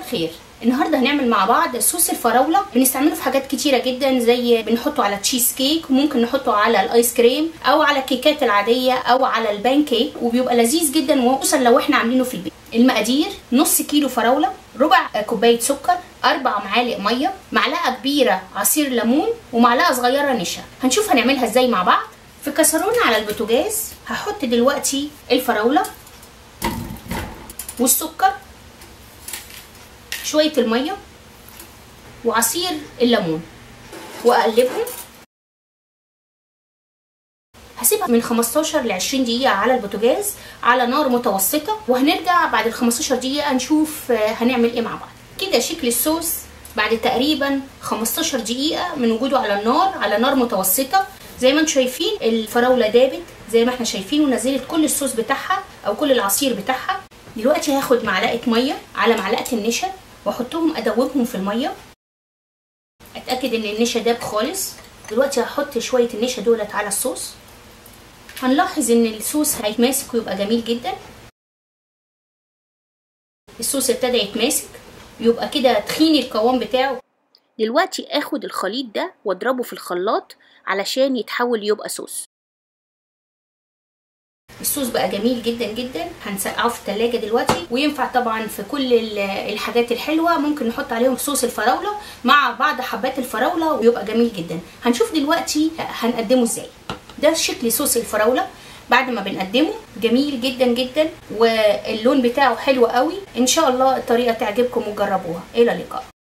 الخير النهارده هنعمل مع بعض صوص الفراوله بنستعمله في حاجات كتيره جدا زي بنحطه على تشيز كيك وممكن نحطه على الايس كريم او على الكيكات العاديه او على البان كيك وبيبقى لذيذ جدا وخصوصا لو احنا عاملينه في البيت المقادير نص كيلو فراوله ربع كوبايه سكر اربع معالق ميه معلقه كبيره عصير ليمون ومعلقه صغيره نشا هنشوف هنعملها ازاي مع بعض في كسرونه على البوتاجاز هحط دلوقتي الفراوله والسكر شويه الميه وعصير الليمون واقلبهم هسيبها من 15 ل 20 دقيقة على البوتاجاز على نار متوسطة وهنرجع بعد ال 15 دقيقة نشوف هنعمل ايه مع بعض كده شكل الصوص بعد تقريبا 15 دقيقة من وجوده على النار على نار متوسطة زي ما انتم شايفين الفراولة دابت زي ما احنا شايفين ونزلت كل الصوص بتاعها او كل العصير بتاعها دلوقتي هاخد معلقة مية على معلقة النشا واحطهم ادوبهم في المية اتاكد ان النشا داب خالص دلوقتي هحط شوية النشا دولت على الصوص هنلاحظ ان الصوص هيتماسك ويبقى جميل جدا الصوص ابتدى يتماسك يبقى كده تخين القوام بتاعه دلوقتي اخد الخليط ده واضربه في الخلاط علشان يتحول يبقى صوص الصوص بقى جميل جدا جدا هنسقعه في التلاجة دلوقتي وينفع طبعا في كل الحاجات الحلوة ممكن نحط عليهم صوص الفراولة مع بعض حبات الفراولة ويبقى جميل جدا هنشوف دلوقتي هنقدمه ازاي ده شكل صوص الفراولة بعد ما بنقدمه جميل جدا جدا واللون بتاعه حلو قوي ان شاء الله الطريقة تعجبكم وتجربوها الى اللقاء